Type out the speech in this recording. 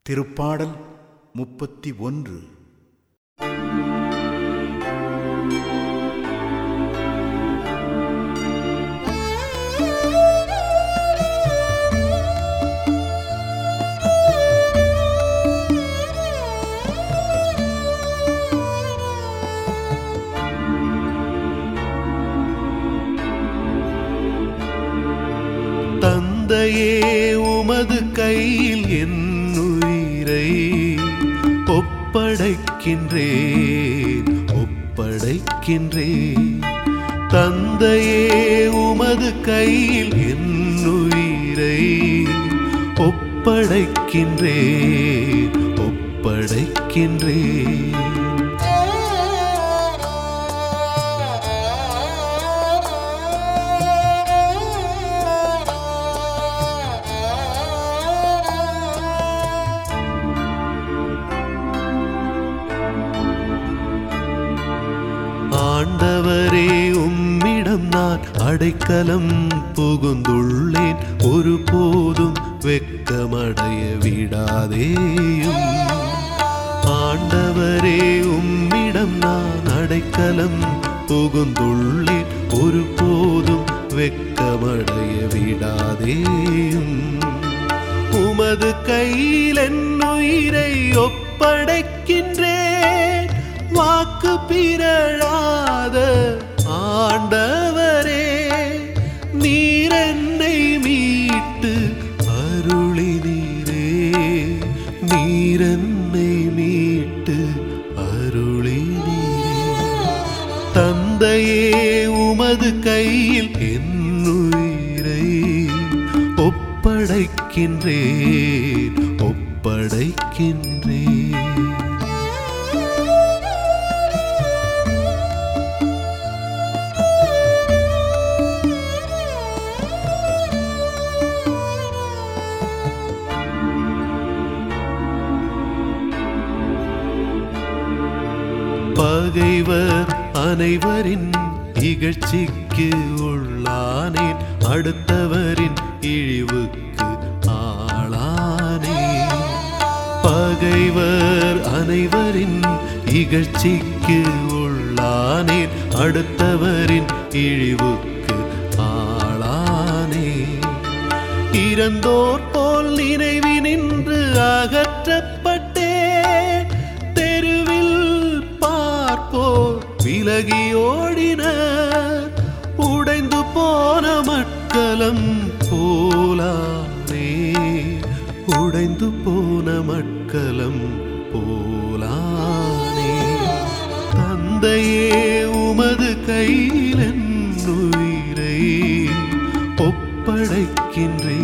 திருப்பாடல் முப்பத்தி ஒன்று தந்தையே உமது கையில் என் உயிரை ஒப்படைக்கின்றேன் ஒப்படைக்கின்றேன் தந்தையே உமது கையில் என் உயிரை ஒப்படைக்கின்றேன் ஒப்படைக்கின்றேன் ஆண்டவரே உம்மிடம் நான் அடைக்கலம் புகுந்துள்ளேன் ஒருபோதும் வெட்கமடைய விடாதேயும் ஆண்டவரே உம்மிடம் நான் அடைக்கலம் புகுந்துள்ளேன் ஒருபோதும் வெட்கமடைய விடாதேயும் உமது கையில் என் உயிரை ஒப்படைக்கின்றேன் வாக்கு பிறழாத ஆண்டவரே நீர் என்னை மீட்டு அருளினீரே நீர் என்னை மீட்டு அருளினீரே தந்தையே உமது கையில் என் உயிரை ஒப்படைக்கின்றேன் ஒப்படைக்கின்றேன் பகைவர் அனைவரின் இகழ்ச்சிக்கு உள்ளானேன் அடுத்தவரின் இழிவுக்கு ஆளானேன் பகைவர் அனைவரின் இகழ்ச்சிக்கு உள்ளானேன் அடுத்தவரின் இழிவுக்கு ஆளானேன் இறந்தோர் போல் நினைவினின்று அகற்றப்பட்டே தெருவில் பார்ப்போர் விலகி ஓடினர் உடைந்து போன மட்கலம் போலானே உடைந்து போன மட்கலம் போலானே தந்தையே உமது கையில் என் உயிரை ஒப்படைக்கின்றேன்